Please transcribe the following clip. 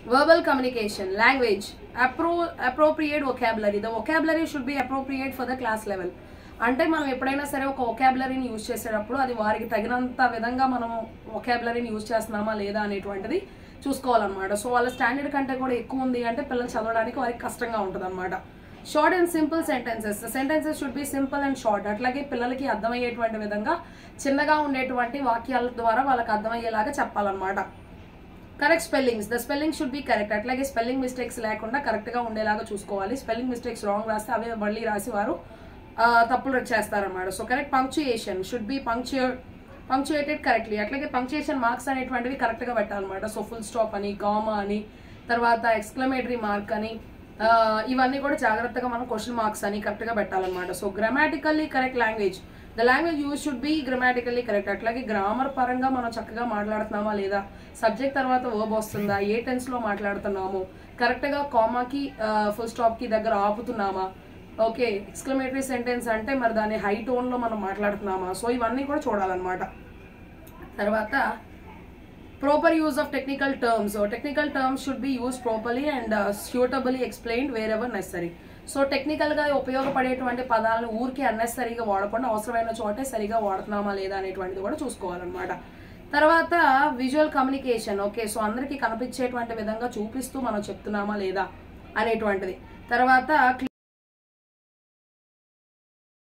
verbal communication language appro- appropriate vocabulary the vocabulary should be appropriate for the class level అంటే మనం ఎప్పుడైనా సరే ఒక ఒకాబులరీని యూజ్ చేసేటప్పుడు అది వారికి తగినంత విధంగా మనం ఒకాబులరీని యూజ్ చేస్తున్నామా లేదా అనేటువంటిది చూసుకోవాలన్నమాట సో వాళ్ళ స్టాండర్డ్ కంటే కూడా ఎక్కువ ఉంది అంటే పిల్లలు చదవడానికి వారికి కష్టంగా ఉంటుంది అనమాట short and simple sentences sentences should be simple and short అట్లాగే పిల్లలకి అర్థమయ్యేటువంటి విధంగా చిన్నగా ఉండేటువంటి వాక్యాల ద్వారా వాళ్ళకి అర్థమయ్యేలాగా చెప్పాలన్నమాట correct spellings the spelling should be correct అట్లాగే స్పెల్లింగ్ మిస్టేక్స్ లేకుండా కరెక్ట్గా ఉండేలాగా చూసుకోవాలి స్పెల్లింగ్ మిస్టేక్స్ రాంగ్ రాస్తే అవే మళ్ళీ రాసి వారు ఆ, తప్పులు చేస్తారన్నమాట so correct punctuation should be punctu punctuated correctly అట్లాగే పంక్చుయేషన్ మార్క్స్ అనేటువంటివి కరెక్ట్గా పెట్టాలన్నమాట సో ఫుల్ స్టాప్ అని కామా అని తర్వాత ఎక్స్క్లమేటరీ మార్క్ అని ఆ, ఇవన్నీ కూడా జాగ్రత్తగా మనం క్వశ్చన్ మార్క్స్ అని కరెక్ట్గా పెట్టాలన్నమాట so grammatically correct language the language use should be grammatically correct అట్లాగే గ్రామర్ పరంగా మనం చక్కగా మాట్లాడుతున్నామా లేదా సబ్జెక్ట్ తర్వాత వర్బ్ వస్తుందా ఏ టెన్స్లో మాట్లాడుతున్నాము కరెక్ట్గా కామాకి ఫుల్ స్టాప్కి దగ్గర ఆపుతున్నామా ఓకే ఎక్స్క్లమేటరీ సెంటెన్స్ అంటే మరి దాని హై టోన్లో మనం మాట్లాడుతున్నామా సో ఇవన్నీ కూడా చూడాలన్నమాట తర్వాత proper use of technical terms technical terms should be use properly and suitably explained wherever necessary so టెక్నికల్గా ఉపయోగపడేటువంటి పదాలను ఊరికి అన్నెసరీగా వాడకుండా అవసరమైన చోటే సరిగా వాడుతున్నామా లేదా అనేటువంటిది కూడా చూసుకోవాలన్నమాట తర్వాత విజువల్ కమ్యూనికేషన్ ఓకే సో అందరికీ కనిపించేటువంటి విధంగా చూపిస్తూ మనం చెప్తున్నామా లేదా అనేటువంటిది తర్వాత